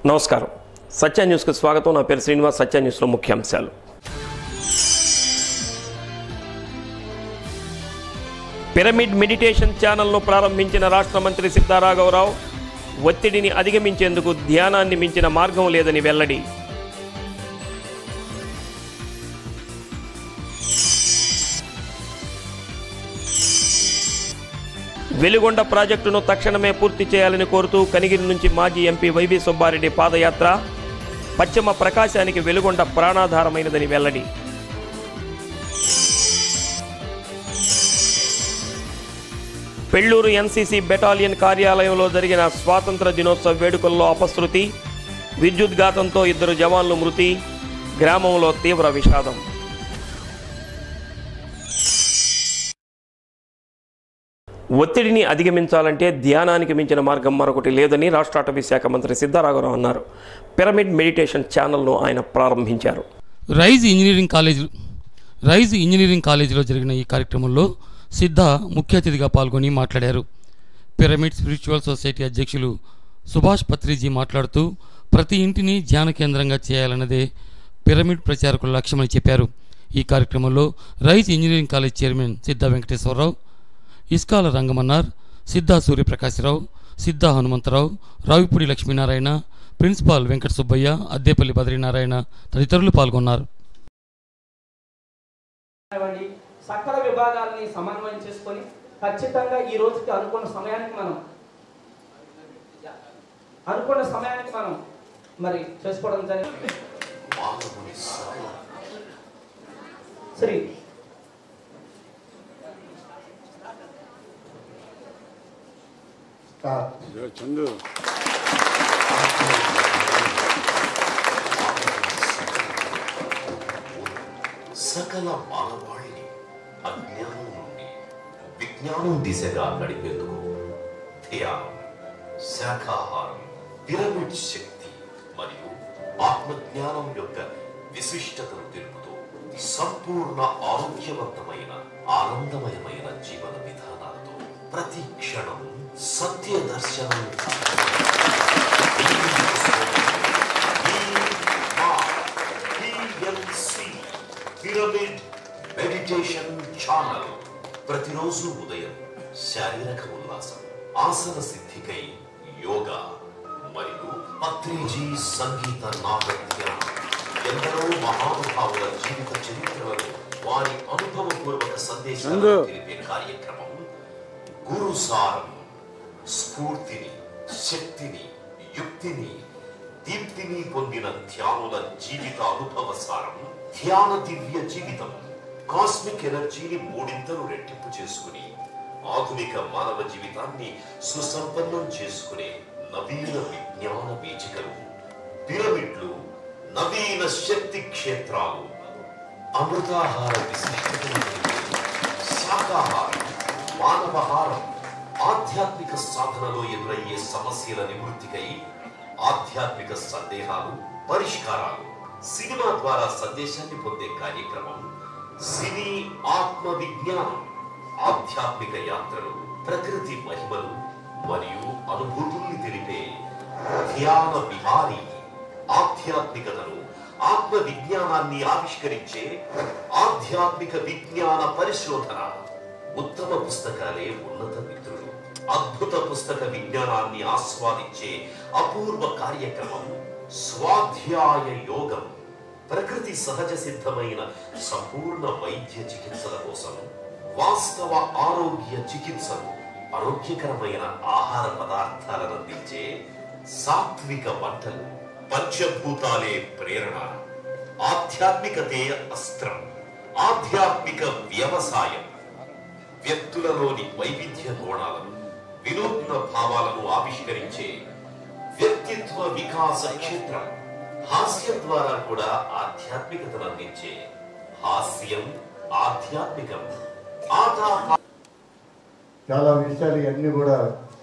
నమస్కారం సత్య న్యూస్కి స్వాగతం నా పేరు శ్రీనివాస్ సత్య న్యూస్లో ముఖ్యాంశాలు పిరమిడ్ మెడిటేషన్ ఛానల్ను ప్రారంభించిన రాష్ట్ర మంత్రి సిద్ధారాఘవరావు ఒత్తిడిని అధిగమించేందుకు ధ్యానాన్ని మించిన మార్గం లేదని వెల్లడి వెలుగొండ ప్రాజెక్టును తక్షణమే పూర్తి చేయాలని కోరుతూ కనిగిరి నుంచి మాజీ ఎంపీ వైవి సుబ్బారెడ్డి పాదయాత్ర పశ్చిమ ప్రకాశానికి వెలుగొండ ప్రాణాధారమైనదని వెల్లడి పెళ్లూరు ఎన్సీసీ బెటాలియన్ కార్యాలయంలో జరిగిన స్వాతంత్ర దినోత్సవ వేడుకల్లో అపశృతి విద్యుద్ఘాతంతో ఇద్దరు జవాన్లు మృతి గ్రామంలో తీవ్ర విషాదం ఒత్తిడిని అధిగమించాలంటే ధ్యానానికి మించిన మార్గం మరొకటి లేదని రాష్ట్ర అటవీ శాఖ మంత్రి సిద్ధారాఘవరావు అన్నారు పిరమిడ్ మెడిటేషన్ ఛానల్ను ఆయన ప్రారంభించారు Rise engineering college Rise engineering కాలేజీలో జరిగిన ఈ కార్యక్రమంలో సిద్ధ ముఖ్య అతిథిగా పాల్గొని మాట్లాడారు పిరమిడ్ స్పిరిచువల్ సొసైటీ అధ్యక్షులు సుభాష్ పత్రిజీ మాట్లాడుతూ ప్రతి ఇంటిని ధ్యాన కేంద్రంగా చేయాలన్నదే పిరమిడ్ ప్రచారకుల లక్ష్యమని చెప్పారు ఈ కార్యక్రమంలో రైజ్ ఇంజనీరింగ్ కాలేజ్ చైర్మన్ సిద్ధ వెంకటేశ్వరరావు ఇస్కాల రంగమన్నార్ సిద్ధ సూర్యప్రకాశరావు సిద్ధ హనుమంతరావు రావిపూడి లక్ష్మీనారాయణ ప్రిన్సిపాల్ వెంకట సుబ్బయ్య అద్దేపల్లి బద్రీనారాయణ తదితరులు పాల్గొన్నారు కానివ్వండి సకల విభాగాలని సమన్వయం చేసుకొని ఖచ్చితంగా ఈ రోజుకి అనుకున్న సమయానికి మనం అనుకున్న సమయానికి మనం మరి చేసుకోవడం జరిగింది శ్రీ చందు సకల మానవాళిని అజ్ఞానం నుండి విజ్ఞానం దిశగా నడిపేందుకు ధ్యానం శాఖాహారం పిరమిడ్ శక్తి మరియు ఆత్మజ్ఞానం యొక్క విశిష్టతను తెలుపుతూ సంపూర్ణ ఆరోగ్యవంతమైన ఆనందమయమైన జీవన విధానాలతో ప్రతి క్షణం సత్య దర్శనం పిరమిడ్ మెడిటేషన్ ఛానల్ ప్రతిరోజు ఉదయం శారీరక ఉల్లాసం ఆసన సిద్ధికై యోగా మరియు పత్రిజీ సంగీత నాటక్య ఎందరో మహానుభావుల జీవిత చరిత్రలను వారి అనుభవపూర్వక సందేశాలను చందు. తెలిపే కార్యక్రమం గురుసారం స్ఫూర్తిని శక్తిని యుక్తిని దీప్తిని పొందిన ధ్యానుల జీవిత అనుభవ సారం ధ్యాన దివ్య జీవితం కాస్మిక్ ఎనర్జీని మూడింతలు రెట్టింపు చేసుకుని ఆధునిక మానవ జీవితాన్ని సుసంపన్నం చేసుకునే నవీన విజ్ఞాన బీజికలు పిరమిడ్లు నవీన శక్తి క్షేత్రాలు అమృతాహార విశిష్టతను తెలిపే శాకాహారం మానవహారం ఆధ్యాత్మిక సాధనలో ఎదురయ్యే సమస్యల నివృత్తికై ఆధ్యాత్మిక సందేహాలు పరిష్కారాలు సినిమా ద్వారా సందేశాన్ని పొందే కార్యక్రమం సినీ ఆత్మ విజ్ఞానం ఆధ్యాత్మిక యాత్రలు ప్రకృతి మహిమలు మరియు అనుభూతుల్ని తెలిపే ధ్యాన విహారీ ఆధ్యాత్మికతను ఆత్మ విజ్ఞానాన్ని ఆవిష్కరించే ఆధ్యాత్మిక విజ్ఞాన పరిశోధన ఉత్తమ పుస్తకాలే ఉన్నత మిత్రులు అద్భుత పుస్తక విజ్ఞానాన్ని ఆస్వాదించే అపూర్వ కార్యక్రమం స్వాధ్యాయ యోగం ప్రకృతి సహజ సిద్ధమైన సంపూర్ణ వైద్య చికిత్సల కోసం వాస్తవ ఆరోగ్య చికిత్సలు ఆరోగ్యకరమైన ఆహార పదార్థాలను అందించే సాత్విక వంటలు పంచభూతాలే ప్రేరణ ఆధ్యాత్మికతే అస్త్రం ఆధ్యాత్మిక వ్యవసాయం వ్యక్తులలోని వైవిధ్య కోణాలను వినూత్న భావాలను ఆవిష్కరించే వ్యక్తిత్వ వికాస క్షేత్రం హాస్యం ద్వారా కూడా ఆధ్యాత్మికతను అందించే హాస్యం ఆధ్యాత్మికం ఆటా చాలా విషయాలు ఇవన్నీ కూడా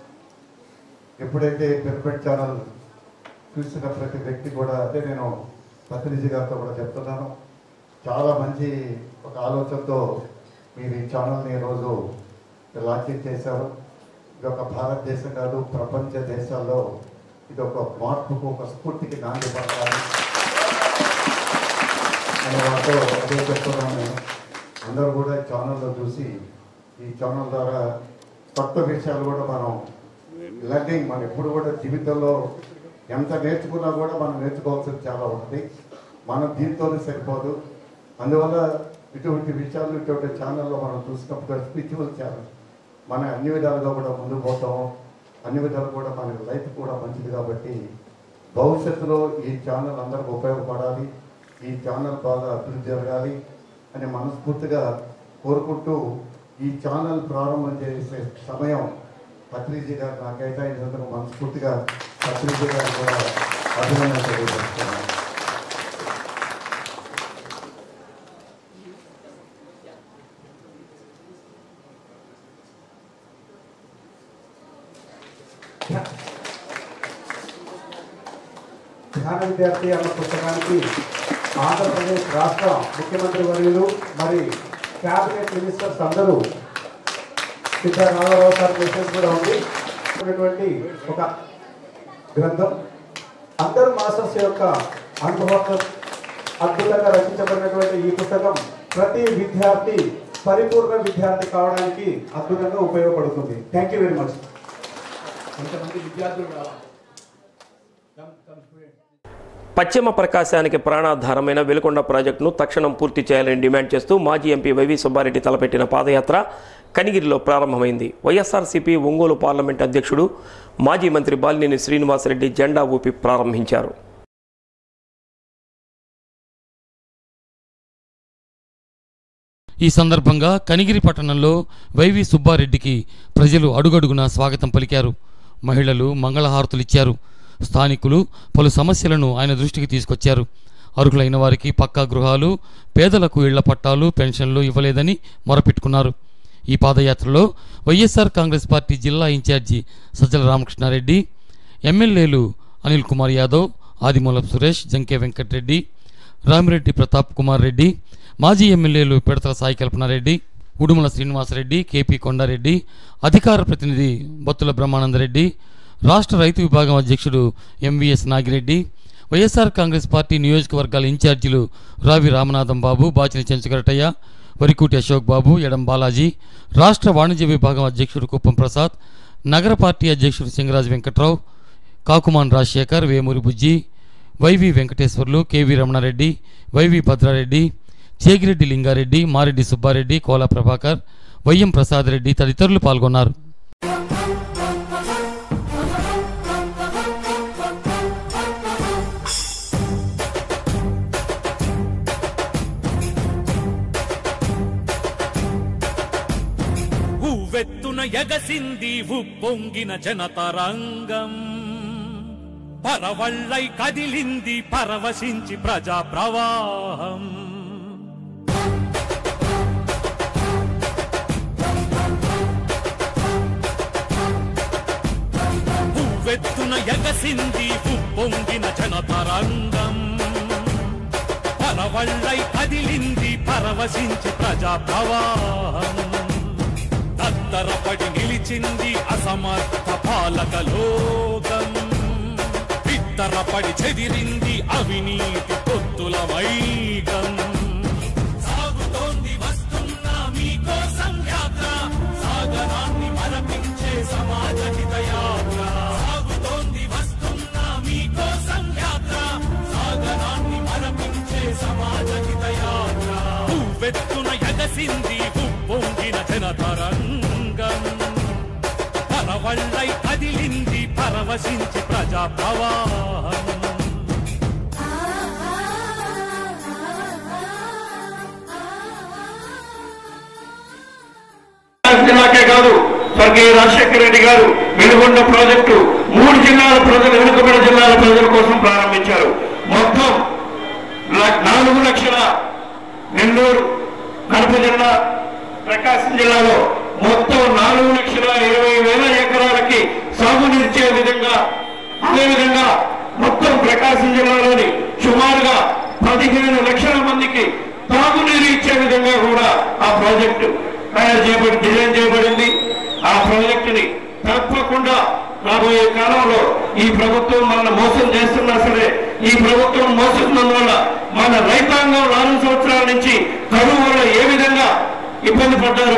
ఎప్పుడైతే పిరమిడ్ ఛానల్ చూసిన ప్రతి వ్యక్తి కూడా అంటే నేను ప్రతినిధి గారితో కూడా చెప్తున్నాను చాలా మంచి ఒక ఆలోచనతో మీరు ఈ ఛానల్ని ఈరోజు లాంచింగ్ చేశారు ఇది ఒక భారతదేశం కాదు ప్రపంచ దేశాల్లో ఇది ఒక మార్పుకు ఒక స్ఫూర్తికి నాంది పడాలి అని వాళ్ళతో అదే చెప్తున్నాను నేను అందరూ కూడా ఈ ఛానల్లో చూసి ఈ ఛానల్ ద్వారా కొత్త విషయాలు కూడా మనం లర్నింగ్ మనం ఎప్పుడు కూడా జీవితంలో ఎంత నేర్చుకున్నా కూడా మనం నేర్చుకోవాల్సింది చాలా ఉంటుంది మనం దీంతోనే సరిపోదు అందువల్ల ఇటువంటి విషయాలు ఇటువంటి ఛానల్లో మనం చూసినప్పుడు స్పిరిచువల్ ఛానల్ మనం అన్ని విధాలుగా కూడా ముందుకు పోతాం అన్ని విధాలు కూడా మన లైఫ్ కూడా మంచిది కాబట్టి భవిష్యత్తులో ఈ ఛానల్ అందరికి ఉపయోగపడాలి ఈ ఛానల్ బాగా అభివృద్ధి జరగాలి అని మనస్ఫూర్తిగా కోరుకుంటూ ఈ ఛానల్ ప్రారంభం చేసే సమయం పత్రిజీ గారు నాకు కేటాయించినందుకు మనస్ఫూర్తిగా పత్రిజీ గారు కూడా అభినందన తెలియజేస్తున్నాను ధ్యాన విద్యార్థి అన్న పుస్తకానికి ఆంధ్రప్రదేశ్ రాష్ట్ర ముఖ్యమంత్రి వర్యులు మరి క్యాబినెట్ మినిస్టర్స్ అందరూ సిద్ధ రామారావు సార్ మెసేజ్ కూడా ఉంది ఉన్నటువంటి ఒక గ్రంథం అందరు మాస్టర్స్ యొక్క అనుభవంలో అద్భుతంగా రచించబడినటువంటి ఈ పుస్తకం ప్రతి విద్యార్థి పరిపూర్ణ విద్యార్థి కావడానికి అద్భుతంగా ఉపయోగపడుతుంది థ్యాంక్ యూ వెరీ మచ్ కొంతమంది విద్యార్థులు రావాలి Come, come students. పశ్చిమ ప్రకాశానికి ప్రాణాధారమైన వెలుకొండ ప్రాజెక్టును తక్షణం పూర్తి చేయాలని డిమాండ్ చేస్తూ మాజీ ఎంపీ వైవి సుబ్బారెడ్డి తలపెట్టిన పాదయాత్ర కనిగిరిలో ప్రారంభమైంది వైఎస్ఆర్సీపీ ఒంగోలు పార్లమెంట్ అధ్యక్షుడు మాజీ మంత్రి బాలినేని శ్రీనివాసరెడ్డి జెండా ఊపి ప్రారంభించారు ఈ సందర్భంగా కనిగిరి పట్టణంలో వైవి సుబ్బారెడ్డికి ప్రజలు అడుగడుగునా స్వాగతం పలికారు మహిళలు మంగళహారతులు ఇచ్చారు స్థానికులు పలు సమస్యలను ఆయన దృష్టికి తీసుకొచ్చారు అర్హులైన వారికి పక్కా గృహాలు పేదలకు ఇళ్ల పట్టాలు పెన్షన్లు ఇవ్వలేదని మొరపెట్టుకున్నారు ఈ పాదయాత్రలో వైఎస్ఆర్ కాంగ్రెస్ పార్టీ జిల్లా ఇన్ఛార్జి సజ్జల రామకృష్ణారెడ్డి ఎమ్మెల్యేలు అనిల్ కుమార్ యాదవ్ ఆదిమూలపు సురేష్ జంకే వెంకటరెడ్డి రామిరెడ్డి ప్రతాప్ కుమార్ రెడ్డి మాజీ ఎమ్మెల్యేలు పిడతల సాయి కల్పనారెడ్డి ఉడుమల శ్రీనివాసరెడ్డి కేపీ కొండారెడ్డి అధికార ప్రతినిధి బత్తుల బ్రహ్మానందరెడ్డి రాష్ట్ర రైతు విభాగం అధ్యక్షుడు ఎంవిఎస్ నాగిరెడ్డి వైఎస్ఆర్ కాంగ్రెస్ పార్టీ నియోజకవర్గాల ఇన్ఛార్జీలు రావి రామనాథం బాబు బాచిని చెంచుకరటయ్య వరికూటి అశోక్ బాబు ఎడం బాలాజీ రాష్ట్ర వాణిజ్య విభాగం అధ్యక్షుడు కుప్పం ప్రసాద్ నగర పార్టీ అధ్యక్షుడు Singaraju Venkatrao Kakuman Rajasekhar Vemuri Bujji YV Venkateswarlu KV Ramanareddy YV Bhadrareddy Chegireddy Lingareddy Mareddy Subbareddy Kola Prabhakar YM Prasad Reddy తదితరులు పాల్గొన్నారు ఉవ్వెత్తున ఎగసింది ఉప్పొంగిన జనతరంగం పరవళ్ళై కదిలింది పరవశించి ప్రజా ప్రవాహం ఉవ్వెత్తున ఎగసింది ఉప్పొంగిన జనతరంగం పరవళ్ళై కదిలింది పరవశించి ప్రజా ప్రవాహం తత్తరపడి నిలిచింది అసమర్థ పాలక లోకం పిత్తరపడి చెదిరింది అవినీతి పొత్తుల వైగం సాగుతోంది వస్తున్నా మీకోసం యాత్ర సాగరాన్ని మరపించే సమాజ హిత యాత్ర సాగుతోంది వస్తున్నా మీకోసం యాత్ర సాగరాన్ని మరపించే సమాజ హిత యాత్ర ఉవ్వెత్తున ఎగసింది ఉప్పొంగిన జనతరంగం పరవళ్ళై కదిలింది పరవశించి ప్రజా ప్రవాహం జిల్లాకే కాదు స్వర్గీయ రాజశేఖర రెడ్డి గారు వెలుగొండ ప్రాజెక్టు మూడు జిల్లాల ప్రజలు వెనుకబడిన జిల్లాల ప్రజల కోసం ప్రారంభించారు మొత్తం ల- నాలుగు లక్షల నెల్లూరు కడప జిల్లా ప్రకాశం జిల్లాలో మొత్తం నాలుగు లక్షల ఇరవై వేల ఎకరాలకి సాగునిచ్చే విధంగా అదేవిధంగా మొత్తం ప్రకాశం జిల్లాలోని సుమారుగా పదిహేను లక్షల మందికి తాగునీరు ఇచ్చే విధంగా కూడా ఆ ప్రాజెక్టు తయారు చేయబడి డిజైన్ చేయబడింది ఆ ప్రాజెక్టుని తప్పకుండా రాబోయే కాలంలో ఈ ప్రభుత్వం మనల్ని మోసం చేస్తున్నా సరే ఈ ప్రభుత్వం మోసతున్నందువల్ల మన రైతాంగం నాలుగు సంవత్సరాల నుంచి కరువు వల్ల ఏ విధంగా ఇబ్బంది పడ్డారు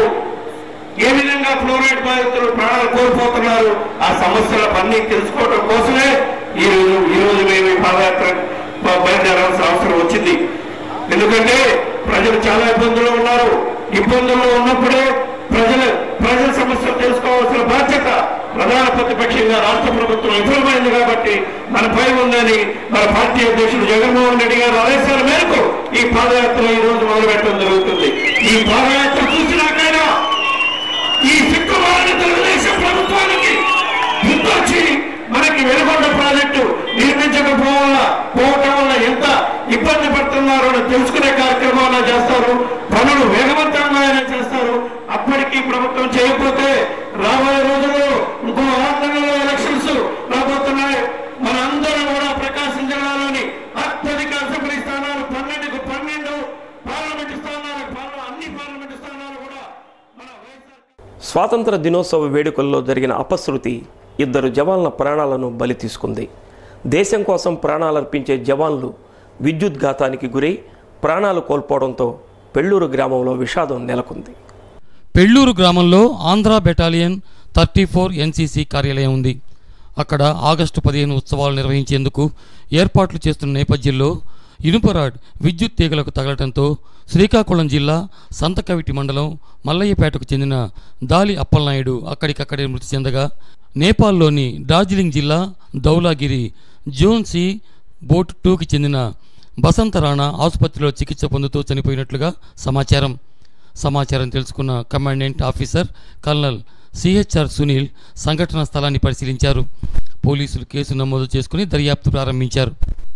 ఏ విధంగా ఫ్లోరైడ్ బాధితులు ప్రాణాలు కోల్పోతున్నారు ఆ సమస్యల పని తెలుసుకోవడం కోసమే ఈ రోజు ఈ రోజు మేము ఈ పాదయాత్ర బ- బయలుదేరాల్సిన అవసరం వచ్చింది ఎందుకంటే ప్రజలు చాలా ఇబ్బందుల్లో ఉన్నారు ఇబ్బందుల్లో ఉన్నప్పుడే ప్రజలు ప్రజల సమస్యలు తెలుసుకోవాల్సిన బాధ్యత ప్రధాన ప్రతిపక్షంగా రాష్ట్ర ప్రభుత్వం విఫలమైంది కాబట్టి మనపై ఉందని మన పార్టీ అధ్యక్షుడు జగన్మోహన్ రెడ్డి గారు ఆదేశాల మేరకు ఈ పాదయాత్ర ఈ రోజు మొదలుపెట్టడం జరుగుతుంది ఈ పాదయాత్ర చూసినాకైనా ఈ సిక్కుమారిన తెలుగుదేశం ప్రభుత్వానికి గుర్తొచ్చి మనకి వెలుగొండ ప్రాజెక్టు నిర్మించకపోవడం వల్ల పోవటం వల్ల ఎంత ఇబ్బంది పడుతున్నారో అని తెలుసుకునే కార్యక్రమాలు చేస్తారు పనులు వేగవంతంగా అయినా చేస్తారు అప్పటికి ప్రభుత్వం చేయకపోతే రాబోయే రోజుల్లో ఇంకో ఆరు నెలల్లో ఎలక్షన్స్ రాబోతున్నాయి మన అందరం కూడా ప్రకాశం జిల్లాలోని అత్యధిక అసెంబ్లీ స్థానాలు పన్నెండుకు పన్నెండు పార్లమెంటు స్థానాలు పార్ల- అన్ని పార్లమెంటు స్థానాలు కూడా మన వైఎస్ఆర్ స్వాతంత్ర దినోత్సవ వేడుకల్లో జరిగిన అపశృతి ఇద్దరు జవాన్ల ప్రాణాలను బలి తీసుకుంది దేశం కోసం ప్రాణాలర్పించే జవాన్లు విద్యుద్ఘాతానికి గురై ప్రాణాలు కోల్పోవడంతో పెళ్ళూరు గ్రామంలో విషాదం నెలకొంది పెళ్ళూరు గ్రామంలో Andhra battalion thirty four NCC కార్యాలయం ఉంది అక్కడ ఆగస్టు పదిహేను ఉత్సవాలు నిర్వహించేందుకు ఏర్పాట్లు చేస్తున్న నేపథ్యంలో ఇనుపరాడ్ విద్యుత్ తీగలకు తగలటంతో శ్రీకాకుళం జిల్లా సంతకవిటి మండలం మల్లయ్యపేటకు చెందిన దాలి అప్పలనాయుడు అక్కడికక్కడే మృతి చెందగా నేపాల్లోని డార్జిలింగ్ జిల్లా దౌలాగిరి జోన్ సి బోట్ టూకి చెందిన బసంత రాణా ఆసుపత్రిలో చికిత్స పొందుతూ చనిపోయినట్లుగా సమాచారం సమాచారం తెలుసుకున్న commandant officer colonel CHR Sunil సంఘటనా స్థలాన్ని పరిశీలించారు పోలీసులు కేసు నమోదు చేసుకుని దర్యాప్తు ప్రారంభించారు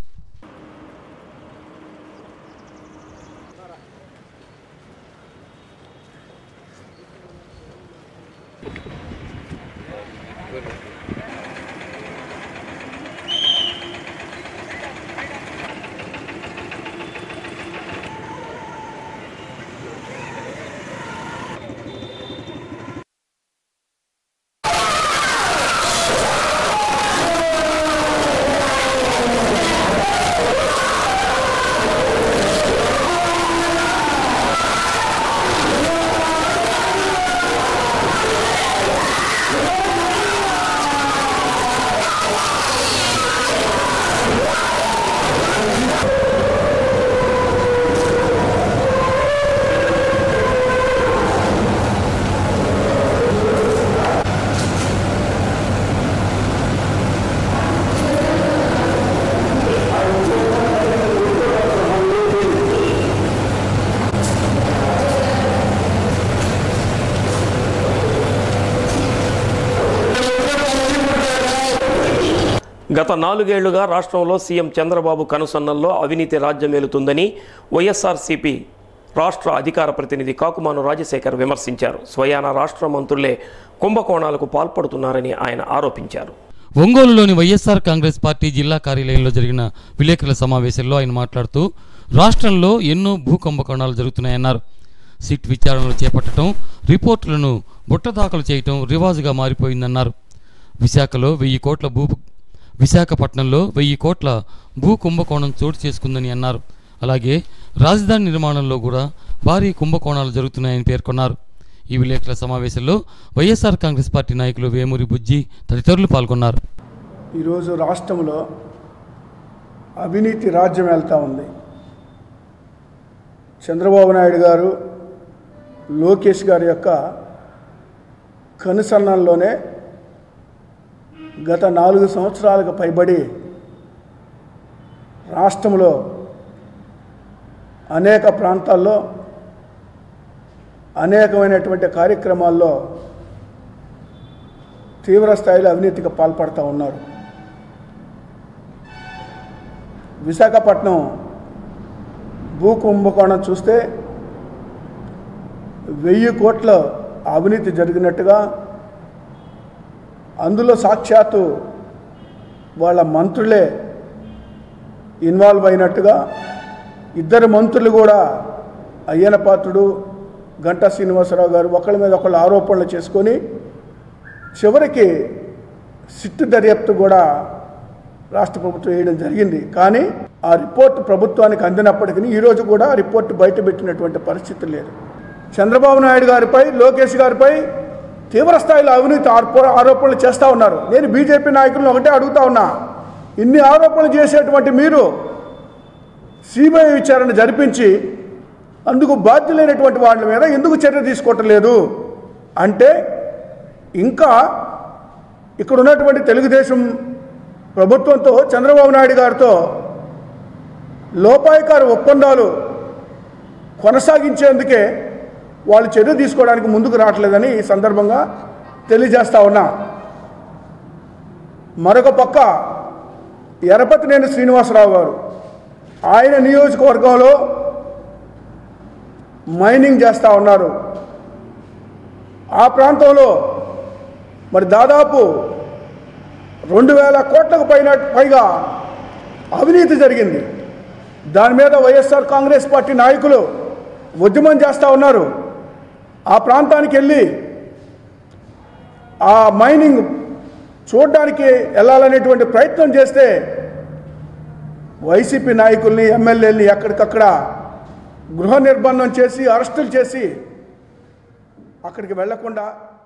గత నాలుగేళ్లుగా రాష్ట్రంలో సీఎం చంద్రబాబు కనుసన్నల్లో అవినీతి రాజ్యమేలుతుందని వైఎస్ఆర్సీపీ రాష్ట్ర అధికార ప్రతినిధి కాకుమాను రాజశేఖర్ విమర్శించారు స్వయాన రాష్ట్ర మంత్రులే కుంభకోణాలకు పాల్పడుతున్నారని ఆయన ఆరోపించారు ఒంగోలులోని వైఎస్ఆర్ కాంగ్రెస్ పార్టీ జిల్లా కార్యాలయంలో జరిగిన విలేకరుల సమావేశంలో ఆయన మాట్లాడుతూ రాష్ట్రంలో ఎన్నో భూ కుంభకోణాలు జరుగుతున్నాయన్నారు సిట్ విచారణలు చేపట్టడం రిపోర్టులను బుట్టదాఖలు చేయటం రివాజుగా మారిపోయిందన్నారు విశాఖలో వెయ్యి కోట్ల భూ విశాఖపట్నంలో వెయ్యి కోట్ల భూ కుంభకోణం చోటు చేసుకుందని అన్నారు అలాగే రాజధాని నిర్మాణంలో కూడా భారీ కుంభకోణాలు జరుగుతున్నాయని పేర్కొన్నారు ఈ విలేకరుల సమావేశంలో వైఎస్ఆర్ కాంగ్రెస్ పార్టీ నాయకులు వేమూరి బుజ్జి తదితరులు పాల్గొన్నారు ఈరోజు రాష్ట్రంలో అవినీతి రాజ్యం వెళ్తూ ఉంది చంద్రబాబు నాయుడు గారు లోకేష్ గారి యొక్క కనుసన్నల్లోనే గత నాలుగు సంవత్సరాలకు పైబడి రాష్ట్రంలో అనేక ప్రాంతాల్లో అనేకమైనటువంటి కార్యక్రమాల్లో తీవ్ర స్థాయిలో అవినీతికి పాల్పడుతూ ఉన్నారు విశాఖపట్నం భూ కుంభకోణం చూస్తే వెయ్యి కోట్ల అవినీతి జరిగినట్టుగా అందులో సాక్షాత్తు వాళ్ళ మంత్రులే ఇన్వాల్వ్ అయినట్టుగా ఇద్దరు మంత్రులు కూడా అయ్యన పాత్రుడు గంటా శ్రీనివాసరావు గారు ఒకళ్ళ మీద ఒకళ్ళు ఆరోపణలు చేసుకొని చివరికి సిట్టు దర్యాప్తు కూడా రాష్ట్ర ప్రభుత్వం వేయడం జరిగింది కానీ ఆ రిపోర్ట్ ప్రభుత్వానికి అందినప్పటికీ ఈరోజు కూడా ఆ రిపోర్ట్ బయటపెట్టినటువంటి పరిస్థితి లేదు చంద్రబాబు నాయుడు గారిపై లోకేష్ గారిపై తీవ్ర స్థాయిలో అవినీతి ఆరోప- ఆరోపణలు చేస్తూ ఉన్నారు నేను బీజేపీ నాయకులను ఒకటే అడుగుతా ఉన్నా ఇన్ని ఆరోపణలు చేసేటువంటి మీరు సిబిఐ విచారణ జరిపించి అందుకు బాధ్యులైనటువంటి వాళ్ళ మీద ఎందుకు చర్య తీసుకోవటం లేదు అంటే ఇంకా ఇక్కడ ఉన్నటువంటి తెలుగుదేశం ప్రభుత్వంతో చంద్రబాబు నాయుడు గారితో లోపాయకార ఒప్పందాలు కొనసాగించేందుకే వాళ్ళు చర్య తీసుకోవడానికి ముందుకు రావట్లేదని ఈ సందర్భంగా తెలియజేస్తా ఉన్నా మరొక పక్క ఎరపతినేని శ్రీనివాసరావు గారు ఆయన నియోజకవర్గంలో మైనింగ్ చేస్తూ ఉన్నారు ఆ ప్రాంతంలో మరి దాదాపు రెండు వేల కోట్లకు పైన పైగా అవినీతి జరిగింది దాని మీద వైఎస్ఆర్ కాంగ్రెస్ పార్టీ నాయకులు ఉద్యమం చేస్తూ ఉన్నారు ఆ ప్రాంతానికి వెళ్ళి ఆ మైనింగ్ చూడడానికి వెళ్ళాలనేటువంటి ప్రయత్నం చేస్తే వైసీపీ నాయకుల్ని ఎమ్మెల్యేలని ఎక్కడికక్కడ గృహ నిర్బంధం చేసి అరెస్టులు చేసి అక్కడికి వెళ్లకుండా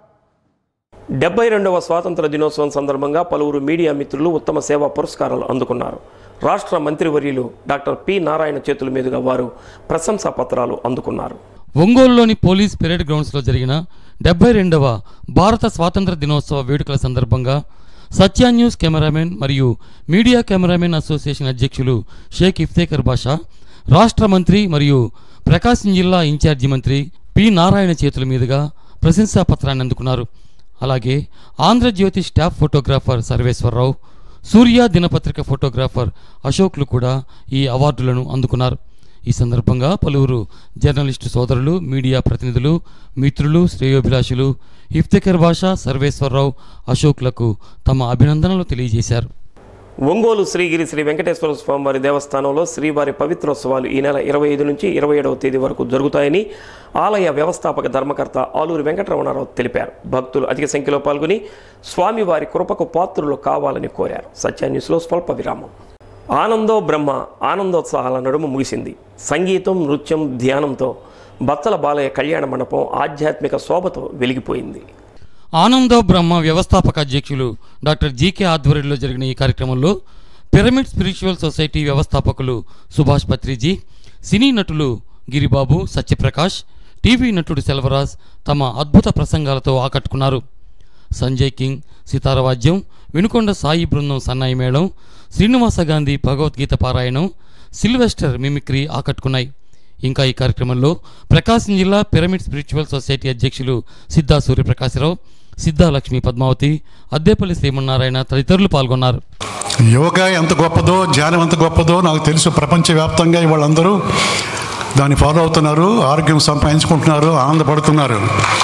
డెబ్బై రెండవ స్వాతంత్ర దినోత్సవం సందర్భంగా పలువురు మీడియా మిత్రులు ఉత్తమ సేవా పురస్కారాలు అందుకున్నారు రాష్ట్ర మంత్రివర్యులు డాక్టర్ పి నారాయణ చేతుల మీదుగా వారు ప్రశంసా పత్రాలు అందుకున్నారు ఒంగోలులోని పోలీస్ పెరేడ్ గ్రౌండ్స్లో జరిగిన డెబ్బై రెండవ భారత స్వాతంత్ర దినోత్సవ వేడుకల సందర్భంగా సత్య న్యూస్ కెమెరామెన్ మరియు మీడియా కెమెరామెన్ అసోసియేషన్ అధ్యక్షులు షేక్ ఇఫ్తేకర్ బాషా రాష్ట్ర మంత్రి మరియు ప్రకాశం జిల్లా ఇన్ఛార్జి మంత్రి పి నారాయణ చేతుల మీదుగా ప్రశంసా పత్రాన్ని అందుకున్నారు అలాగే ఆంధ్రజ్యోతి స్టాఫ్ ఫోటోగ్రాఫర్ సర్వేశ్వరరావు సూర్య దినపత్రిక ఫోటోగ్రాఫర్ అశోక్లు కూడా ఈ అవార్డులను అందుకున్నారు ఈ సందర్భంగా పలువురు జర్నలిస్టు సోదరులు మీడియా ప్రతినిధులు మిత్రులు శ్రేయోభిలాషులు ఇఫ్తికర్ బాషా సర్వేశ్వరరావు అశోక్లకు తమ అభినందనలు తెలియజేశారు ఒంగోలు శ్రీగిరి శ్రీ వెంకటేశ్వర స్వామివారి దేవస్థానంలో శ్రీవారి పవిత్రోత్సవాలు ఈ నెల ఇరవై ఐదు నుంచి ఇరవై ఏడవ తేదీ వరకు జరుగుతాయని ఆలయ వ్యవస్థాపక ధర్మకర్త ఆలూరి వెంకటరమణారావు తెలిపారు భక్తులు అధిక సంఖ్యలో పాల్గొని స్వామివారి కృపకు పాత్రులు కావాలని కోరారు సత్య న్యూస్లో స్వల్ప విరామం ఆనందో బ్రహ్మ ఆనందోత్సాహాల నడుమ ముగిసింది సంగీతం నృత్యం ధ్యానంతో బత్తల బాలయ్య కళ్యాణ మండపం ఆధ్యాత్మిక శోభతో వెలిగిపోయింది ఆనందో బ్రహ్మ వ్యవస్థాపక అధ్యక్షులు డాక్టర్ జీకే ఆధ్వర్యంలో జరిగిన ఈ కార్యక్రమంలో పిరమిడ్ స్పిరిచువల్ సొసైటీ వ్యవస్థాపకులు సుభాష్ పత్రిజీ సినీ నటులు గిరిబాబు సత్యప్రకాష్ టీవీ నటుడు సెల్వరాజ్ తమ అద్భుత ప్రసంగాలతో ఆకట్టుకున్నారు సంజయ్ కింగ్ సితారవాద్యం వినుకొండ సాయి బృందం సన్నాయి మేళం శ్రీనివాస గాంధీ భగవద్గీత పారాయణం సిల్వెస్టర్ మిమిక్రీ ఆకట్టుకున్నాయి ఇంకా ఈ కార్యక్రమంలో ప్రకాశం జిల్లా పిరమిడ్ స్పిరిచువల్ సొసైటీ అధ్యక్షులు సిద్ధా సూర్యప్రకాశరావు సిద్ధా లక్ష్మీ పద్మావతి అద్దేపల్లి శ్రీమన్నారాయణ తదితరులు పాల్గొన్నారు యోగా ఎంత గొప్పదో ధ్యానం ఎంత గొప్పదో నాకు తెలుసు ప్రపంచవ్యాప్తంగా వాళ్ళందరూ దాన్ని ఫాలో అవుతున్నారు ఆరోగ్యం సంపాదించుకుంటున్నారు ఆనందపడుతున్నారు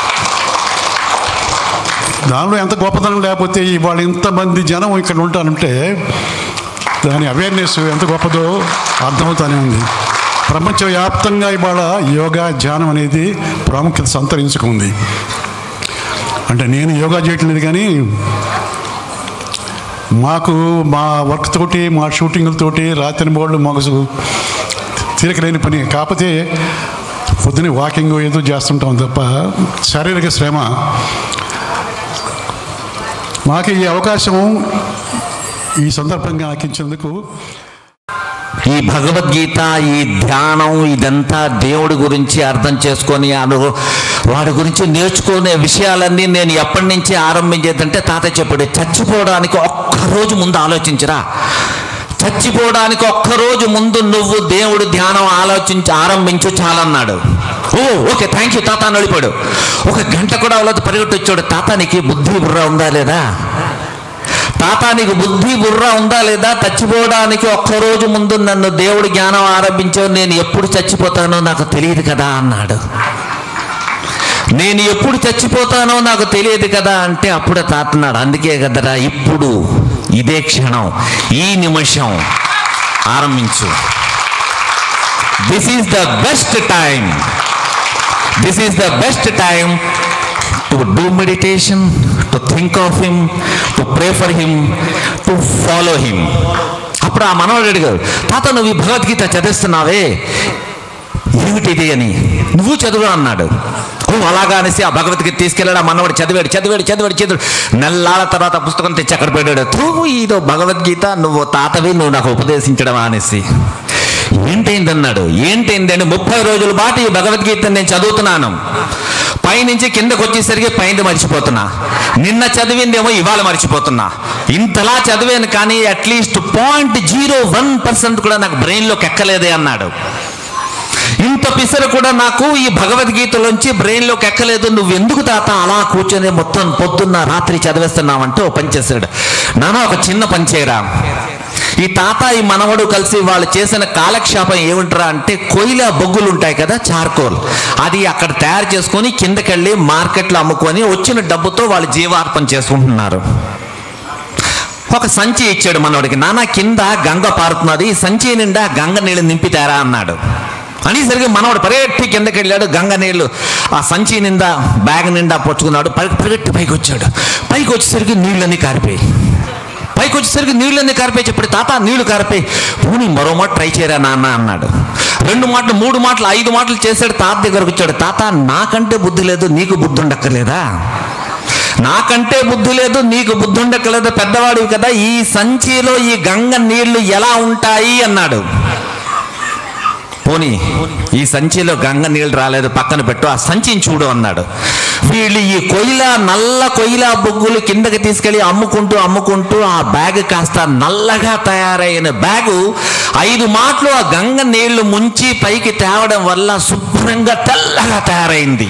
దానిలో ఎంత గొప్పతనం లేకపోతే ఇవాళ ఇంతమంది జనం ఇక్కడ ఉంటారంటే దాని అవేర్నెస్ ఎంత గొప్పదో అర్థమవుతానే ఉంది ప్రపంచవ్యాప్తంగా ఇవాళ యోగా ధ్యానం అనేది ప్రాముఖ్యత సంతరించుకుంది అంటే నేను యోగా చేయట్లేదు కానీ మాకు మా వర్క్ తోటి మా షూటింగ్లతోటి రాత్రి బోర్డు మగసు తీరకలేని పని కాకపోతే పొద్దున వాకింగ్ ఏదో చేస్తుంటాం తప్ప శారీరక శ్రమ మాకు ఈ అవకాశం ఈ సందర్భంగా నాకు ఇచ్చినందుకు ఈ భగవద్గీత ఈ ధ్యానం ఇదంతా దేవుడి గురించి అర్థం చేసుకొని అను వాడి గురించి నేర్చుకునే విషయాలన్నీ నేను ఎప్పటి నుంచి ఆరంభించేదంటే తాత చెప్పాడు చచ్చిపోవడానికి ఒక్కరోజు ముందు ఆలోచించరా చచ్చిపోవడానికి ఒక్కరోజు ముందు నువ్వు దేవుడు ధ్యానం ఆలోచించి ఆరంభించు చాలన్నాడు ఓ ఓకే థ్యాంక్ యూ తాత అని వెళ్ళిపోయాడు ఒక గంట కూడా అవ్వలేదు పరిగెట్టొచ్చాడు తాత నీకు బుద్ధి బుర్ర ఉందా లేదా తాత నీకు బుద్ధి బుర్ర ఉందా లేదా చచ్చిపోవడానికి ఒక్కరోజు ముందు నన్ను దేవుడు జ్ఞానం ఆరంభించావు నేను ఎప్పుడు చచ్చిపోతానో నాకు తెలియదు కదా అన్నాడు నేను ఎప్పుడు చచ్చిపోతానో నాకు తెలియదు కదా అంటే అప్పుడే తాతన్నాడు అందుకే కదరా ఇప్పుడు ఇదే క్షణం ఈ నిమిషం ఆరంభించు this is the best time this is the best time to do meditation to think of him to pray for him to follow him అప్పుడు ఆ మనవడు అడిగాడు తాత నువ్వు ఈ భగవద్గీత చదివిస్తున్నావే ఏమిటిది అని నువ్వు చదువు అన్నాడు ఓ అలాగా అనేసి ఆ భగవద్గీత తీసుకెళ్ళాడు ఆ మనవాడు చదివాడు చదివాడు చదివాడు చదివాడు నెల్లాల తర్వాత ఆ పుస్తకం తెచ్చి అక్కడ పెట్టాడు త్రూ ఇదో భగవద్గీత నువ్వు తాతవి నువ్వు నాకు ఉపదేశించడమా అనేసి ఏంటైంది అన్నాడు ఏంటైంది అని ముప్పై రోజుల పాటు ఈ భగవద్గీత నేను చదువుతున్నాను పైనుంచి కిందకు వచ్చేసరికి పైన మర్చిపోతున్నా నిన్న చదివిందేమో ఇవాళ మర్చిపోతున్నా ఇంతలా చదివాను కానీ at least point zero one percent కూడా నాకు బ్రెయిన్లోకి ఎక్కలేదే అన్నాడు ఇంత పిసరు కూడా నాకు ఈ భగవద్గీతలోంచి బ్రెయిన్లోకి ఎక్కలేదు నువ్వు ఎందుకు తాత అలా కూర్చొని మొత్తం పొద్దున్న రాత్రి చదివేస్తున్నావంటే ఓ పని చేశాడు నాన్న ఒక చిన్న పని చేయరా ఈ తాత ఈ మనవడు కలిసి వాళ్ళు చేసిన కాలక్షేపం ఏమిట్రా అంటే కొయిల బొగ్గులు ఉంటాయి కదా చార్కోల్ అది అక్కడ తయారు చేసుకొని కిందకెళ్ళి మార్కెట్లో అమ్ముకొని వచ్చిన డబ్బుతో వాళ్ళు జీవార్పణ చేసుకుంటున్నారు ఒక సంచి ఇచ్చాడు మనవాడికి నాన్న కింద గంగ పారుతున్నది ఈ సంచి నిండా గంగ నీళ్ళు నింపితారా అన్నాడు అనేసరికి మనవాడు పరిగెట్టి కిందకి వెళ్ళాడు గంగ నీళ్లు ఆ సంచి నిండా బ్యాగ్ నిండా పొచ్చుకున్నాడు పరి పరిగెట్టి పైకి వచ్చాడు పైకి వచ్చేసరికి నీళ్ళన్నీ కారిపోయి పైకి వచ్చేసరికి నీళ్ళన్నీ కారిపోయి చెప్పాడు తాత నీళ్లు కారిపోయి పోనీ మరో మాట ట్రై చేయరా నాన్న అన్నాడు రెండు మాటలు మూడు మాటలు ఐదు మాటలు చేశాడు తాత దగ్గరకు వచ్చాడు తాత నాకంటే బుద్ధి లేదు నీకు బుద్ధి ఉండక్కర్లేదా నాకంటే బుద్ధి లేదు నీకు బుద్ధి ఉండక్కర్లేదు పెద్దవాడివి కదా ఈ సంచిలో ఈ గంగ నీళ్లు ఎలా ఉంటాయి అన్నాడు పోనీ ఈ సంచిలో గంగ నీళ్ళు రాలేదు పక్కన పెట్టు ఆ సంచిని చూడు అన్నాడు వీళ్ళు ఈ కొయ్యిల నల్ల కొయ్యిల బొగ్గులు కిందకి తీసుకెళ్లి అమ్ముకుంటూ అమ్ముకుంటూ ఆ బ్యాగ్ కాస్త నల్లగా తయారైన బ్యాగు ఐదు మాటలు ఆ గంగ నీళ్లు ముంచి పైకి తేవడం వల్ల శుభ్రంగా తెల్లగా తయారైంది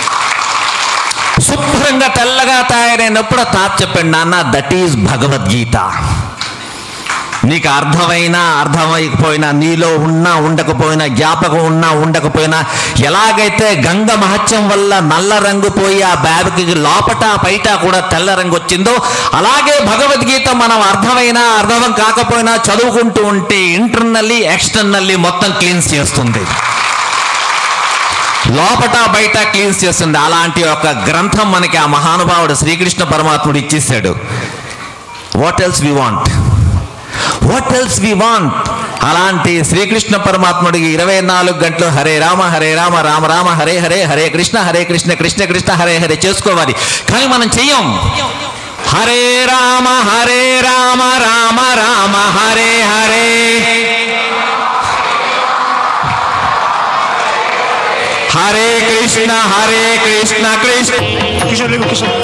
శుభ్రంగా తెల్లగా తయారైనప్పుడు ఆ తాత చెప్పండి నాన్న దట్ ఈజ్ భగవద్గీత నీకు అర్థమైనా అర్థమైపోయినా నీలో ఉన్నా ఉండకపోయినా జ్ఞాపకం ఉన్నా ఉండకపోయినా ఎలాగైతే గంగ మహత్యం వల్ల నల్ల రంగు పోయి ఆ బ్యాగ్కి లోపట బయట కూడా తెల్ల రంగు వచ్చిందో అలాగే భగవద్గీత మనం అర్థమైనా అర్థం కాకపోయినా చదువుకుంటూ ఉంటే ఇంటర్నల్లీ ఎక్స్టర్నల్లీ మొత్తం క్లీన్స్ చేస్తుంది లోపట బయట క్లీన్స్ చేస్తుంది అలాంటి ఒక గ్రంథం మనకి ఆ మహానుభావుడు శ్రీకృష్ణ పరమాత్ముడు ఇచ్చేసాడు what else we want what else we want అలాంటి శ్రీకృష్ణ పరమాత్ముడికి ఇరవై నాలుగు గంటలు హరే రామ హరే రామ రామ రామ హరే హరే హరే కృష్ణ హరే కృష్ణ కృష్ణ కృష్ణ హరే హరే చేసుకోవాలి కానీ మనం చెయ్యం హరే రామ హరే రామ రామ రామ హరే హరే హరే కృష్ణ హరే కృష్ణ కృష్ణ కిషోర్ కిషోర్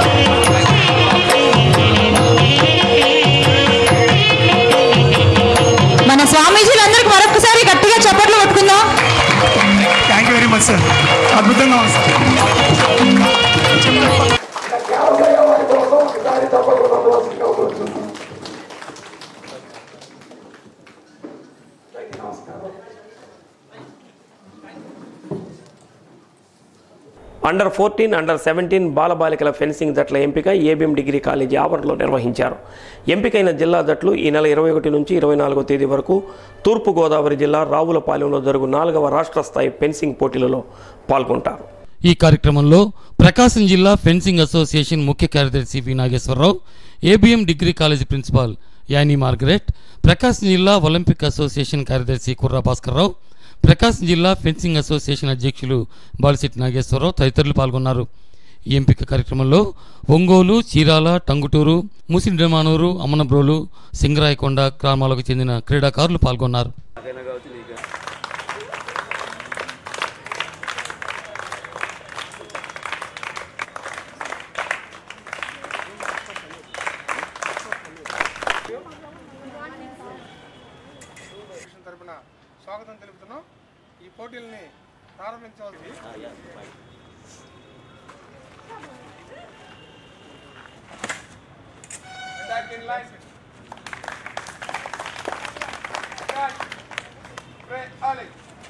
మన స్వామీజీలందరికీ మరొకసారి గట్టిగా చప్పట్లు కొట్టుకుందాం thank you very much sir అద్భుతంగా ఉంది sir under fourteen under seventeen బాలబాలికల ఫెన్సింగ్ జట్ల ఎంపిక ఏబిఎం డిగ్రీ కాలేజీ ఆవరణలో నిర్వహించారు ఎంపికైన జిల్లా జట్లు ఈ నెల ఇరవై ఒకటి నుంచి ఇరవై నాలుగో తేదీ వరకు తూర్పుగోదావరి జిల్లా రావులపాలెంలో జరుగు నాలుగవ రాష్ట్ర స్థాయి ఫెన్సింగ్ పోటీలలో పాల్గొంటారు ఈ కార్యక్రమంలో ప్రకాశం జిల్లా ఫెన్సింగ్ అసోసియేషన్ ముఖ్య కార్యదర్శి వి నాగేశ్వరరావు ఏబిఎం డిగ్రీ కాలేజీ ప్రిన్సిపాల్ యానీ మార్గరెట్ ప్రకాశం జిల్లా ఒలింపిక్ అసోసియేషన్ కార్యదర్శి కుర్రా భాస్కర్రావు ప్రకాశం జిల్లా ఫెన్సింగ్ అసోసియేషన్ అధ్యక్షులు బాలిశెట్టి నాగేశ్వరరావు తదితరులు పాల్గొన్నారు ఈ ఎంపిక కార్యక్రమంలో ఒంగోలు చీరాల టంగుటూరు ముసిడిమానూరు అమ్మనబ్రోలు సింగరాయకొండ గ్రామాలకు చెందిన క్రీడాకారులు పాల్గొన్నారు తరపున స్వాగతం తెలుపుతున్నాం ఈ పోటీల్ని ప్రారంభించవలసి Back in line. Back. Pray, Ali.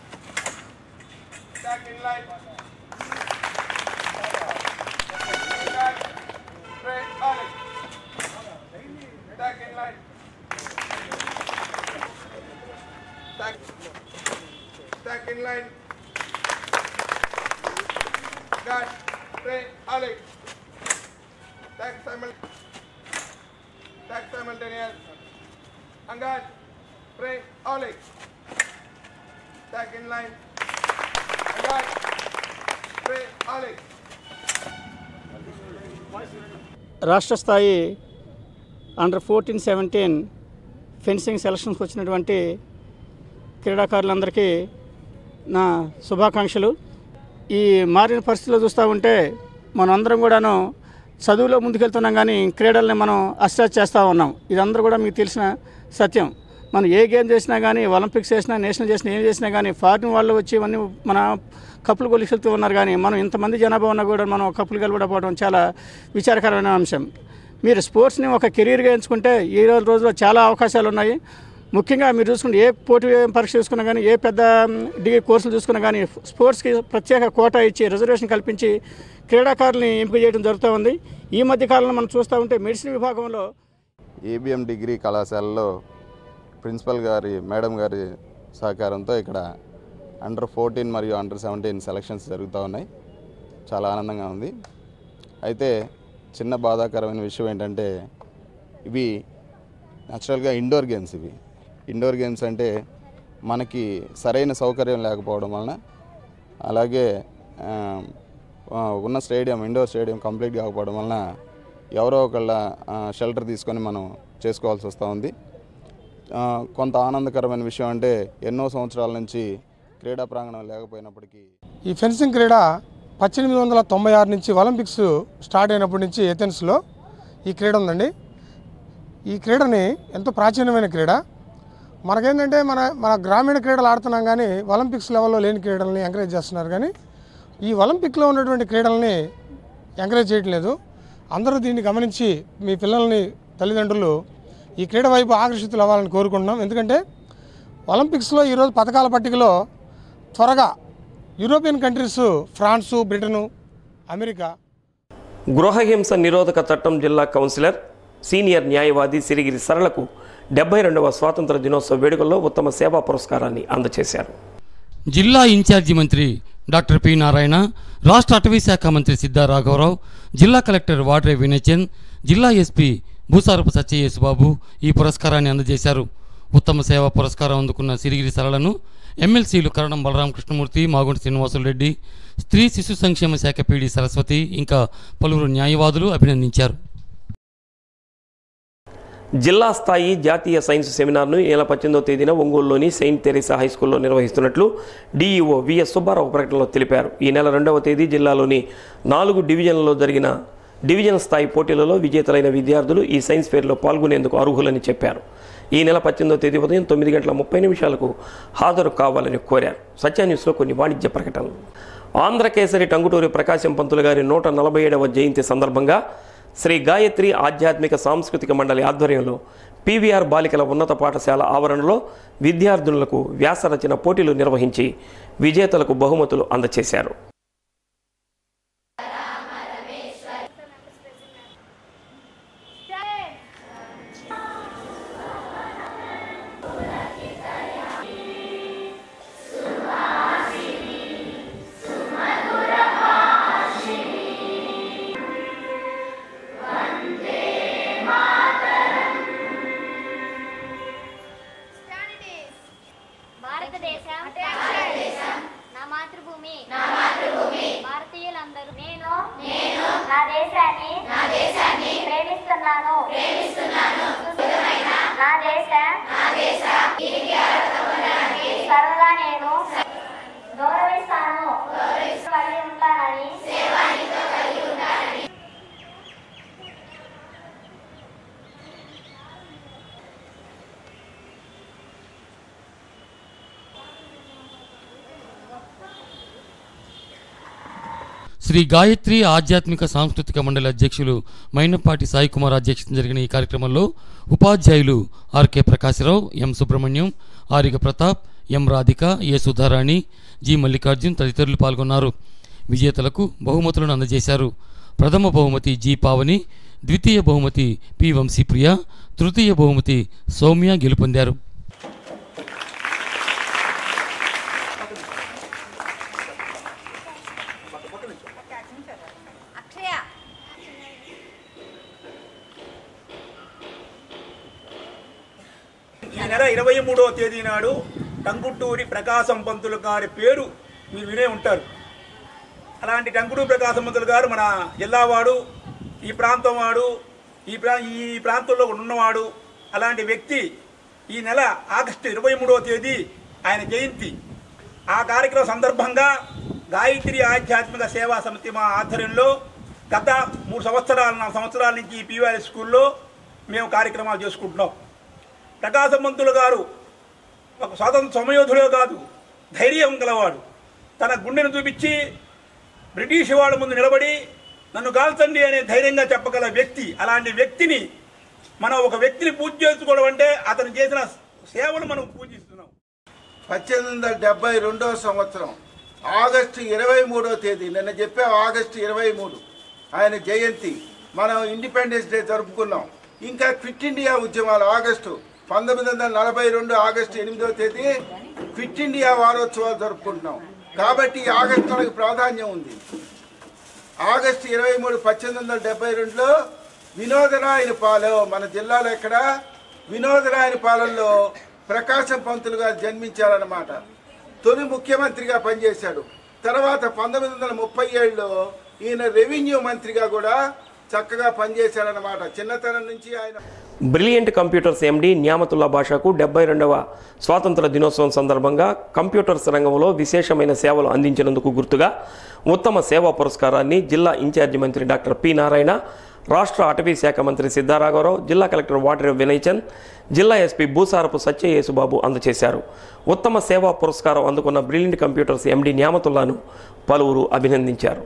Back in line. Back. Pray, Ali. Back in line. Back. Back in line. Guard. Pray, Ali. Tag simul. Tag simultaneous. Angad. Pray, Ali. Tag in line. Angad. Pray, Ali. రాష్ట్ర స్థాయి under fourteen seventeen fencing సెలక్షన్స్కి వచ్చినటువంటి క్రీడాకారులందరికీ నా శుభాకాంక్షలు ఈ మారిన పరిస్థితుల్లో చూస్తూ ఉంటే మనందరం కూడాను చదువులో ముందుకెళ్తున్నాం కానీ క్రీడల్ని మనం అస్టాచ్ చేస్తూ ఉన్నాం ఇదందరూ కూడా మీకు తెలిసిన సత్యం మనం ఏ గేమ్ చేసినా కానీ ఒలింపిక్స్ చేసినా నేషనల్ చేసినా ఏం చేసినా కానీ ఫారిన్ వాళ్ళు వచ్చి ఇవన్నీ మన కప్పులు కొలికెళ్తూ ఉన్నారు కానీ మనం ఇంతమంది జనాభా ఉన్నా కూడా మనం కప్పులు కలపడపోవడం చాలా విచారకరమైన అంశం మీరు స్పోర్ట్స్ని ఒక కెరీర్గా ఎంచుకుంటే ఈ రోజు రోజుల్లో చాలా అవకాశాలు ఉన్నాయి ముఖ్యంగా మీరు చూసుకుంటే ఏ పోటీ పరీక్ష చూసుకున్నా కానీ ఏ పెద్ద డిగ్రీ కోర్సులు చూసుకున్నా కానీ స్పోర్ట్స్కి ప్రత్యేక కోటా ఇచ్చి రిజర్వేషన్ కల్పించి క్రీడాకారుల్ని ఎంపిక చేయడం జరుగుతూ ఉంది ఈ మధ్య కాలంలో మనం చూస్తూ ఉంటే మెడిసిన్ విభాగంలో ఏబిఎం డిగ్రీ కళాశాలలో ప్రిన్సిపల్ గారి మేడం గారి సహకారంతో ఇక్కడ అండర్ ఫోర్టీన్ మరియు అండర్ సెవెంటీన్ సెలక్షన్స్ జరుగుతూ ఉన్నాయి చాలా ఆనందంగా ఉంది అయితే చిన్న బాధాకరమైన విషయం ఏంటంటే ఇవి న్యాచురల్గా ఇండోర్ గేమ్స్ ఇవి ఇండోర్ గేమ్స్ అంటే మనకి సరైన సౌకర్యం లేకపోవడం వలన అలాగే ఆ, ఆ, ఉన్న స్టేడియం ఇండోర్ స్టేడియం కంప్లీట్ కాకపోవడం వలన ఎవరో ఒకళ్ళ షెల్టర్ తీసుకొని మనం చేసుకోవాల్సి వస్తూ ఉంది ఆ, కొంత ఆనందకరమైన విషయం అంటే ఎన్నో సంవత్సరాల నుంచి క్రీడా ప్రాంగణం లేకపోయినప్పటికీ ఈ ఫెన్సింగ్ క్రీడ పద్దెనిమిది వందల తొంభై ఆరు నుంచి ఒలింపిక్స్ స్టార్ట్ అయినప్పటి నుంచి ఏథెన్స్లో ఈ క్రీడ ఉందండి ఈ క్రీడని ఎంతో ప్రాచీనమైన క్రీడ మనకేంటంటే మన మన గ్రామీణ క్రీడలు ఆడుతున్నాం కానీ ఒలింపిక్స్ లెవెల్లో లేని క్రీడల్ని ఎంకరేజ్ చేస్తున్నారు కానీ ఈ ఒలింపిక్లో ఉన్నటువంటి క్రీడల్ని ఎంకరేజ్ చేయటం లేదు అందరూ దీన్ని గమనించి మీ పిల్లల్ని తల్లిదండ్రులు ఈ క్రీడ వైపు ఆకర్షితులు అవ్వాలని కోరుకుంటున్నాం ఎందుకంటే ఒలింపిక్స్లో ఈరోజు పథకాల పట్టికలో త్వరగా European countries France Britain America గృహహింస నిరోధక చట్టం జిల్లా కౌన్సిలర్ సీనియర్ న్యాయవాది సిరిగిరి సరళకు డెబ్బై రెండవ స్వాతంత్ర దినోత్సవ వేడుకల్లో ఉత్తమ సేవా పురస్కారాన్ని అందజేశారు జిల్లా ఇన్ఛార్జి మంత్రి డాక్టర్ పి నారాయణ రాష్ట్ర అటవీ శాఖ మంత్రి సిద్ధా రాఘవరావు జిల్లా కలెక్టర్ వాడ్రే వినయచంద్ జిల్లా ఎస్పీ భూసారపు సత్యయేసుబాబు ఈ పురస్కారాన్ని అందజేశారు ఉత్తమ సేవా పురస్కారం అందుకున్న సిరిగిరి సరళను ఎమ్మెల్సీలు కరణం బలరాం కృష్ణమూర్తి మాగుంటి శ్రీనివాసులు రెడ్డి స్త్రీ శిశు సంక్షేమ శాఖ పీడి సరస్వతి ఇంకా పలువురు న్యాయవాదులు అభినందించారు జిల్లా స్థాయి జాతీయ సైన్స్ సెమినార్ను ఈ నెల పద్దెనిమిదవ తేదీన ఒంగోలులోని సెయింట్ తెరీసా హై స్కూల్లో నిర్వహిస్తున్నట్లు డీఈఓ విఎస్ సుబ్బారావు ప్రకటనలో తెలిపారు ఈ నెల రెండవ తేదీ జిల్లాలోని నాలుగు డివిజన్లలో జరిగిన డివిజన్ స్థాయి పోటీలలో విజేతలైన విద్యార్థులు ఈ సైన్స్ ఫేర్లో పాల్గొనేందుకు అర్హులని చెప్పారు ఈ నెల పద్దెనిమిదవ తేదీ ఉదయం తొమ్మిది గంటల ముప్పై నిమిషాలకు హాజరు కావాలని కోరారు సత్య న్యూస్లో కొన్ని వాణిజ్య ప్రకటనలు ఆంధ్రకేసరి టంగుటూరి ప్రకాశం పంతులు గారి నూట నలభై ఏడవ జయంతి సందర్భంగా శ్రీ గాయత్రి ఆధ్యాత్మిక సాంస్కృతిక మండలి ఆధ్వర్యంలో పీవీఆర్ బాలికల ఉన్నత పాఠశాల ఆవరణలో విద్యార్థినులకు వ్యాసరచన పోటీలు నిర్వహించి విజేతలకు బహుమతులు అందజేశారు భారతదేశం నా మాతృభూమి నా మాతృభూమి భారతీయులందరూ నేను నేను నా దేశాన్ని నా దేశాన్ని ప్రేమిస్తున్నాను ప్రేమిస్తున్నాను నా దేశ నా దేశ సర్వదా నేను గౌరవిస్తాను కలిగి ఉంటానని సేవానితో కలిగి ఉంటానని శ్రీ గాయత్రి ఆధ్యాత్మిక సాంస్కృతిక మండలి అధ్యక్షులు మైనపాటి సాయి కుమార్ అధ్యక్షతన జరిగిన ఈ కార్యక్రమంలో ఉపాధ్యాయులు RK Prakasa Rao M Subrahmanyam Ariga Pratap M Radhika A Sudharani G Mallikarjun తదితరులు పాల్గొన్నారు విజేతలకు బహుమతులను అందజేశారు ప్రథమ బహుమతి జి పావని ద్వితీయ బహుమతి పి వంశీప్రియ తృతీయ బహుమతి సౌమ్య గెలుపొందారు నెల ఇరవై మూడవ తేదీ నాడు టంగుటూరి ప్రకాశం పంతులు గారి పేరు మీరు వినే ఉంటారు అలాంటి టంకుటూరి ప్రకాశం పంతులు గారు మన జిల్లావాడు ఈ ప్రాంతం వాడు ఈ ప్రా ఈ ప్రాంతంలో ఉన్నవాడు అలాంటి వ్యక్తి ఈ నెల ఆగస్టు ఇరవై మూడవ తేదీ ఆయన జయంతి ఆ కార్యక్రమం సందర్భంగా గాయత్రి ఆధ్యాత్మిక సేవా సమితి మా ఆధ్వర్యంలో గత మూడు సంవత్సరాల నాలుగు సంవత్సరాల నుంచి ఈ పీవీఆర్ స్కూల్లో మేము కార్యక్రమాలు చేసుకుంటున్నాం ప్రకాశం మంతులు గారు ఒక స్వాతంత్ర సమయోధుడే కాదు ధైర్యం గలవాడు తన గుండెను చూపించి బ్రిటిష్ వాళ్ళ ముందు నిలబడి నన్ను కాల్చండి అనే ధైర్యంగా చెప్పగల వ్యక్తి అలాంటి వ్యక్తిని మనం ఒక వ్యక్తిని పూజ చేసుకోవడం అంటే అతను చేసిన సేవను మనం పూజిస్తున్నాం పద్దెనిమిది వందల డెబ్బై రెండవ సంవత్సరం ఆగస్టు ఇరవై మూడవ తేదీ నిన్న చెప్పా ఆగస్టు ఇరవై మూడు ఆయన జయంతి మనం ఇండిపెండెన్స్ డే జరుపుకున్నాం ఇంకా క్విట్ ఇండియా ఉద్యమాలు ఆగస్టు పంతొమ్మిది వందల నలభై రెండు ఆగస్టు ఎనిమిదవ తేదీ క్విట్ ఇండియా వారోత్సవాలు జరుపుకుంటున్నాం కాబట్టి ఈ ఆగస్టు నెలకు ప్రాధాన్యం ఉంది ఆగస్టు ఇరవై మూడు పద్దెనిమిది వందల డెబ్బై రెండులో వినోదరాయని పాలెం మన జిల్లాలో ఎక్కడ వినోదరాయని పాలెంలో ప్రకాశం పంతులు గారు జన్మించారన్నమాట తొలి ముఖ్యమంత్రిగా పనిచేశాడు తర్వాత పంతొమ్మిది వందల ముప్పై ఏడులో ఈయన రెవెన్యూ మంత్రిగా కూడా చక్కగా పనిచేశారన్నమాట చిన్నతనం నుంచి ఆయన బ్రిలియంట్ కంప్యూటర్స్ ఎండి న్యామతుల్లా భాషకు డెబ్బై రెండవ స్వాతంత్ర దినోత్సవం సందర్భంగా కంప్యూటర్స్ రంగంలో విశేషమైన సేవలు అందించినందుకు గుర్తుగా ఉత్తమ సేవా పురస్కారాన్ని జిల్లా ఇన్ఛార్జి మంత్రి డాక్టర్ పి నారాయణ రాష్ట్ర అటవీ శాఖ మంత్రి సిద్ధారాఘవరావు జిల్లా కలెక్టర్ వాటర్ వినయ్ చంద్ జిల్లా ఎస్పీ భూసారపు సత్య యేసుబాబు అందజేశారు ఉత్తమ సేవా పురస్కారం అందుకున్న బ్రిలియంట్ కంప్యూటర్స్ ఎండి న్యామతుల్లాను పలువురు అభినందించారు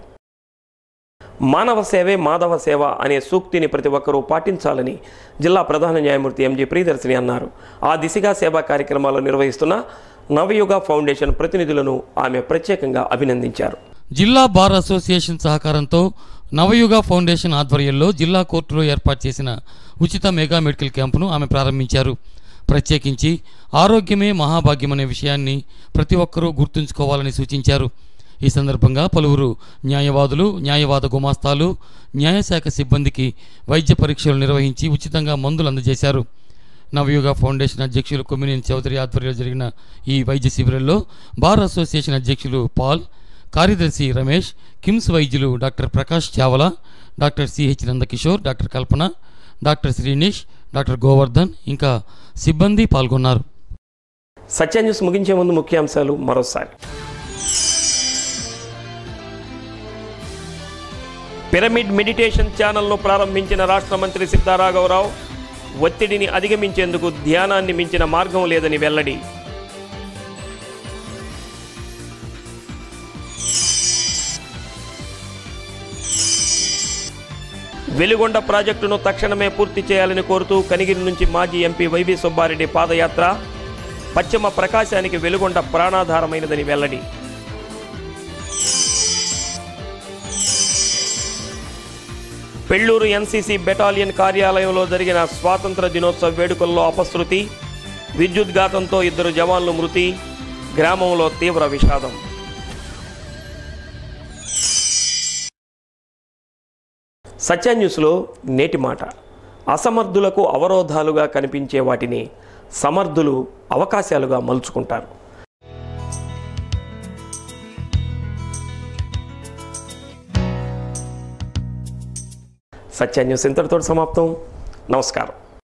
మానవ సేవే మాధవ సేవ అనే సూక్తిని ప్రతి ఒక్కరూ పాటించాలని జిల్లా ప్రధాన న్యాయమూర్తి ఎంజీ ప్రియదర్శిని అన్నారు ఆ దిశగా సేవా కార్యక్రమాలు నిర్వహిస్తున్న నవయుగ ఫౌండేషన్ ప్రతినిధులను ఆమె ప్రత్యేకంగా అభినందించారు జిల్లా బార్ అసోసియేషన్ సహకారంతో నవయుగ ఫౌండేషన్ ఆధ్వర్యంలో జిల్లా కోర్టులో ఏర్పాటు చేసిన ఉచిత మెగా మెడికల్ క్యాంపును ఆమె ప్రారంభించారు ప్రత్యేకించి ఆరోగ్యమే మహాభాగ్యం అనే విషయాన్ని ప్రతి ఒక్కరూ గుర్తుంచుకోవాలని సూచించారు ఈ సందర్భంగా పలువురు న్యాయవాదులు న్యాయవాద గుమాస్తాలు న్యాయశాఖ సిబ్బందికి వైద్య పరీక్షలు నిర్వహించి ఉచితంగా మందులు అందజేశారు నవయుగ ఫౌండేషన్ అధ్యక్షులు కొమ్మినేని చౌదరి ఆధ్వర్యంలో జరిగిన ఈ వైద్య శిబిరంలో బార్ అసోసియేషన్ అధ్యక్షులు పాల్ కార్యదర్శి రమేష్ కిమ్స్ వైద్యులు doctor Prakash Chawla doctor CH Nandakishore doctor Kalpana doctor Srinish doctor Govardhan ఇంకా సిబ్బంది పాల్గొన్నారు సత్య న్యూస్ ముగించే ముందు ముఖ్యాంశాలు మరోసారి పిరమిడ్ మెడిటేషన్ ఛానల్ను ప్రారంభించిన రాష్ట్ర మంత్రి సిద్ధారాఘవరావు ఒత్తిడిని అధిగమించేందుకు ధ్యానాన్ని మించిన మార్గం లేదని వెల్లడి వెలుగొండ ప్రాజెక్టును తక్షణమే పూర్తి చేయాలని కోరుతూ కనిగిరి నుంచి మాజీ ఎంపీ వైవి సుబ్బారెడ్డి పాదయాత్ర పశ్చిమ ప్రకాశానికి వెలుగొండ ప్రాణాధారమైనదని వెల్లడి పెళ్లూరు ఎన్సీసీ బెటాలియన్ కార్యాలయంలో జరిగిన స్వాతంత్ర దినోత్సవ వేడుకల్లో అపశృతి విద్యుద్ఘాతంతో ఇద్దరు జవాన్లు మృతి గ్రామంలో తీవ్ర విషాదం సత్య న్యూస్లో నేటి మాట అసమర్థులకు అవరోధాలుగా కనిపించే వాటిని సమర్థులు అవకాశాలుగా మలుచుకుంటారు సత్య న్యూస్ ఇంతటితో సమాప్తం నమస్కారం